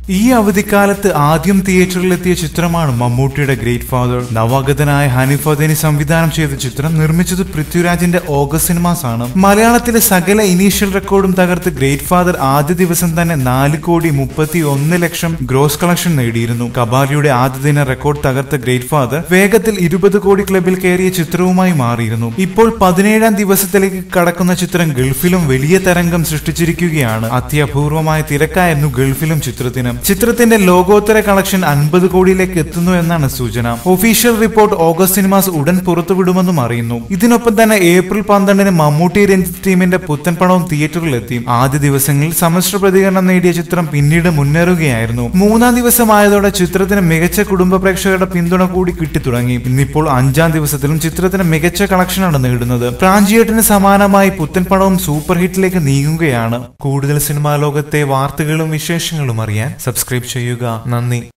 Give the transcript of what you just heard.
ഈ അവധിക്കാലത്ത് ആദ്യം തിയേറ്ററിലെത്തിയ ചിത്രമാണ് മമ്മൂട്ടിയുടെ ഗ്രേറ്റ് ഫാദർ നവാഗതനായ ഹനീഫ് അദേനി സംവിധാനം ചെയ്ത ചിത്രം നിർമ്മിച്ചത് പൃഥ്വിരാജിന്റെ ഓഗസ്റ്റ് സിനിമാസ് ആണ് മലയാളത്തിലെ സകല ഇനീഷ്യൽ റെക്കോർഡും തകർത്ത് ഗ്രേറ്റ് ഫാദർ ആദ്യ ദിവസം തന്നെ നാല് കോടി മുപ്പത്തി ഒന്ന് ലക്ഷം ഗ്രോസ് കളക്ഷൻ നേടിയിരുന്നു കബാലിയുടെ ആദ്യ ദിന റെക്കോർഡ് തകർത്ത ഗ്രേറ്റ് ഫാദർ വേഗത്തിൽ ഇരുപത് കോടി ക്ലബിൽ കയറിയ ചിത്രവുമായി മാറിയിരുന്നു ഇപ്പോൾ പതിനേഴാം ദിവസത്തിലേക്ക് കടക്കുന്ന ചിത്രം ഗൾഫിലും വലിയ തരംഗം സൃഷ്ടിച്ചിരിക്കുകയാണ് അത്യപൂർവമായ തിരക്കായിരുന്നു ഗൾഫിലും ചിത്രത്തിന് ചിത്രത്തിന്റെ ലോകോത്തര കളക്ഷൻ അൻപത് കോടിയിലേക്ക് എത്തുന്നു എന്നാണ് സൂചന ഒഫീഷ്യൽ റിപ്പോർട്ട് ഓഗസ്റ്റ് സിനിമാസ് ഉടൻ പുറത്തുവിടുമെന്നും അറിയുന്നു ഇതിനൊപ്പം തന്നെ ഏപ്രിൽ പന്ത്രണ്ടിന് മമ്മൂട്ടി രഞ്ജിത്ത് ടീമിന്റെ പുത്തൻ പടവും തിയേറ്ററിലെത്തി ആദ്യ ദിവസങ്ങളിൽ സമ്മിശ്ര പ്രതികരണം നേടിയ ചിത്രം പിന്നീട് മുന്നേറുകയായിരുന്നു മൂന്നാം ദിവസമായതോടെ ചിത്രത്തിന് മികച്ച കുടുംബ പ്രേക്ഷകരുടെ പിന്തുണ കൂടി കിട്ടിത്തുടങ്ങി ഇന്നിപ്പോൾ അഞ്ചാം ദിവസത്തിലും ചിത്രത്തിന് മികച്ച കളക്ഷനാണ് നേടുന്നത് പ്രാഞ്ചിയേട്ടിന് സമാനമായി പുത്തൻ പടവും സൂപ്പർ ഹിറ്റിലേക്ക് നീങ്ങുകയാണ് കൂടുതൽ സിനിമാ ലോകത്തെ വാർത്തകളും വിശേഷങ്ങളും അറിയാൻ സബ്സ്ക്രൈബ് ചെയ്യുക നന്ദി